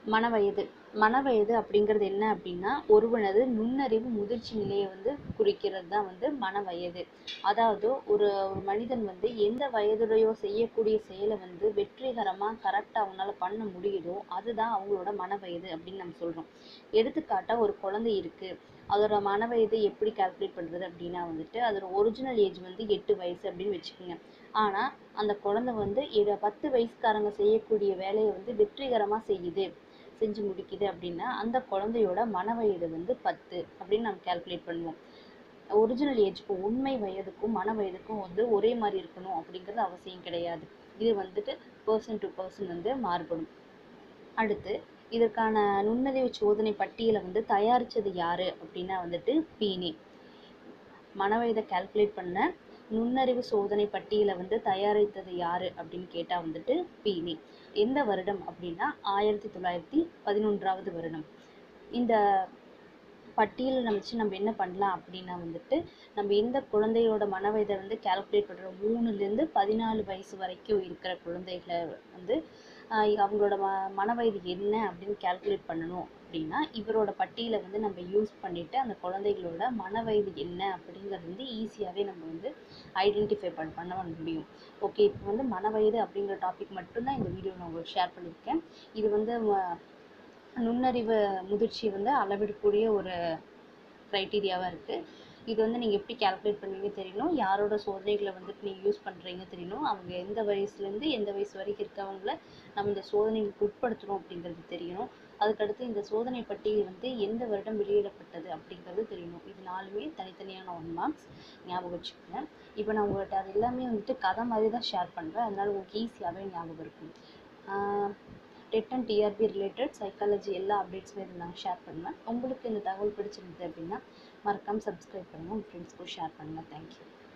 மனவயது மனவயது அப்படிங்கிறது என்ன அப்படின்னா ஒருவனது நுண்ணறிவு முதிர்ச்சி நிலையை வந்து குறிக்கிறது தான் வந்து மனவயது அதாவது ஒரு ஒரு மனிதன் வந்து எந்த வயதுடையோ செய்யக்கூடிய செயலை வந்து வெற்றிகரமாக கரெக்டாக அவங்களால பண்ண முடியுதோ அதுதான் அவங்களோட மனவயது அப்படின்னு நம்ம சொல்கிறோம் எடுத்துக்காட்டா ஒரு குழந்தை இருக்கு அதோட மனவயதை எப்படி கால்குலேட் பண்ணுறது அப்படின்னா வந்துட்டு அதோட ஒரிஜினல் ஏஜ் வந்து எட்டு வயசு அப்படின்னு வச்சுக்கோங்க ஆனால் அந்த குழந்தை வந்து இத பத்து வயசுக்காரங்க செய்யக்கூடிய வேலையை வந்து வெற்றிகரமாக செய்யுது செஞ்சு முடிக்குது அப்படின்னா அந்த குழந்தையோட மனவயது வந்து பத்து அப்படின்னு நம்ம கால்குலேட் பண்ணுவோம் ஒரிஜினல் ஏஜ்க்கும் உண்மை வயதுக்கும் மன வயதுக்கும் வந்து ஒரே மாதிரி இருக்கணும் அப்படிங்கிறது அவசியம் கிடையாது இது வந்துட்டு பர்சன் டு பர்சன் வந்து மாறுபடும் அடுத்து இதற்கான நுண்ணறிவு சோதனை பட்டியலை வந்து தயாரிச்சது யாரு அப்படின்னா வந்துட்டு பீனே மனவயதை கால்குலேட் பண்ண நுண்ணறிவு சோதனை பட்டியலை வந்து தயாரித்தது யாரு அப்படின்னு கேட்டா வந்துட்டு பீனே எந்த வருடம் அப்படின்னா ஆயிரத்தி தொள்ளாயிரத்தி பதினொன்றாவது வருடம் இந்த பட்டியலை நம்ம வச்சு நம்ம என்ன பண்ணலாம் அப்படின்னா வந்துட்டு நம்ம எந்த குழந்தையோட மனவயதை வந்து கால்குலேட் பண்ணுறோம் மூணுலேருந்து பதினாலு வயசு வரைக்கும் இருக்கிற குழந்தைகளை வந்து ஆஹ் அவங்களோட ம மனவயது என்ன அப்படின்னு கால்குலேட் பண்ணணும் அப்படின்னா இவரோட பட்டியலை வந்து நம்ம யூஸ் பண்ணிட்டு அந்த குழந்தைகளோட மனவயது என்ன அப்படிங்கிறது வந்து ஈஸியாகவே நம்ம வந்து ஐடென்டிஃபை பண்ண பண்ண முடியும் ஓகே இப்போ வந்து மனவயது அப்படிங்கிற டாபிக் மட்டும்தான் இந்த வீடியோ நான் உங்களுக்கு ஷேர் பண்ணியிருக்கேன் இது வந்து ம- நுண்ணறிவு முதிர்ச்சி வந்து அளவிடக்கூடிய ஒரு க்ரைட்டீரியாவாக இருக்குது இது வந்து நீங்கள் எப்படி கால்குலேட் பண்ணுவீங்க தெரியணும் யாரோட சோதனைகளை வந்துட்டு நீங்கள் யூஸ் பண்ணுறீங்க தெரியணும் அவங்க எந்த வயசுலேருந்து எந்த வயசு வரைக்கும் இருக்கவங்கள நம்ம இந்த சோதனைக்கு உட்படுத்துகிறோம் அப்படிங்கிறது தெரியணும் அதுக்கடுத்து இந்த சோதனை பட்டியல் வந்து எந்த வருடம் வெளியிடப்பட்டது அப்படிங்கிறது தெரியணும் இது நாலுமே தனித்தனியான ஒன் மார்க்ஸ் ஞாபகம் வச்சுக்கோங்க இப்போ நான் உங்கள்கிட்ட அது எல்லாமே வந்துட்டு கதை மாதிரி தான் ஷேர் பண்ணுறேன் அதனால உங்களுக்கு ஈஸியாகவே ஞாபகம் இருக்கும் TET and TRB related psychology எல்லா அப்டேட்ஸுமே இதில் நான் ஷேர் பண்ணுவேன் உங்களுக்கு இந்த தகவல் பிடிச்சிருந்தது அப்படின்னா மறக்காமல் சப்ஸ்கிரைப் பண்ணுங்கள் உங்கள் ஃப்ரெண்ட்ஸ்க்கும் ஷேர் பண்ணுங்கள் தேங்க்யூ